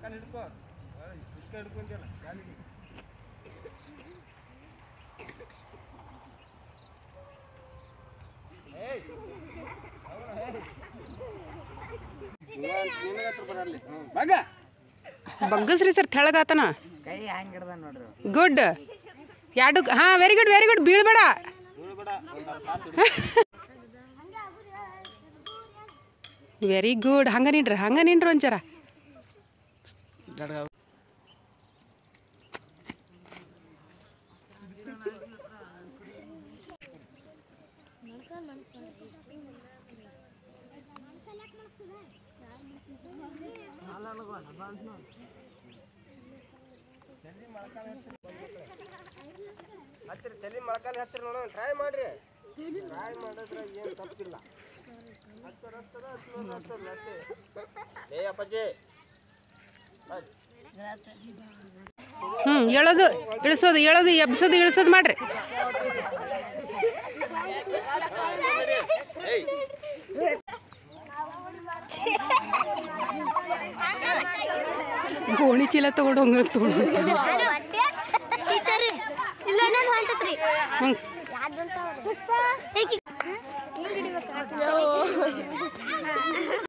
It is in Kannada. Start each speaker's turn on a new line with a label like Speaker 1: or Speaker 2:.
Speaker 1: ಮೊಳಕಾಲು ಹಿಡ್ಕೋ ಹಿಡ್ಕೊ ಹಿಡ್ಕೊಂತಿಲ್ಲ ಕಾಲಿಗೆ ಏಯ್ ಹೌದಾ, ಏಯ್. ನಿನ್ನ- ನಿನಗೆ ಹತ್ರ ಬರಲಿ ಹ್ಞೂ ಮಗ
Speaker 2: ಬಗ್ಗಸ್ರಿ ಸರ್ ತೆಳಗಾತನ
Speaker 3: ಕೈ ಹಂಗೆ ಹಿಡ್ದ ನೋಡ್ರಿ
Speaker 2: ಗುಡ್ ಎರಡು ಹಾಂ ವೆರಿ ಗುಡ್ ವೆರಿ ಗುಡ್ ಬೀಳ್ಬೇಡ
Speaker 1: ಬೀಳ್ಬೇಡ ಒಂದು ಅರ್ಧ ತಾಸು ಹಿಡ್ಕೊ.
Speaker 2: ವೆರಿ ಗುಡ್ ಹಂಗ ನಿಂಡ್ರಿ ಹಂಗ ನಿಂಡ್ರಿ ಒಂಚರ
Speaker 1: ಹತ್ತಿರ ತಲೆ ಮೊಳಕಾಲು ಹತ್ತಿರ ನೋಡೋಣ ಟ್ರೈ ಮಾಡ್ರಿ ಟ್ರೈ ಮಾಡಿದ್ರೆ ಏನು ತಪ್ಪಿಲ್ಲ ಹತ್ತಿರ ಹತ್ತಿರ ಹತ್ತಿರ ಹತ್ತಿರ ಅಷ್ಟೇ ಏ ಅಪ್ಪಾಜಿ ಬನ್ನಿ.
Speaker 2: ಹ್ಞೂ ಎಳೋದು ಇಳಿಸೋದು ಎಳೋದು ಎಬ್ಸೋದು ಇಳಿಸೋದು ಮಾಡ್ರಿ
Speaker 1: ಏಯ್
Speaker 2: ಗೋಣಿ ಚೀಲ ತಗೊಂಡು ಹಂಗ ತಗೊಂಡು
Speaker 4: ಟೀಚರ್ ಇಲ್ಲ ನಾನು ಹೊಂಟತ್ರಿ
Speaker 2: ಹ್ಞೂ
Speaker 4: ಪುಷ್ಪ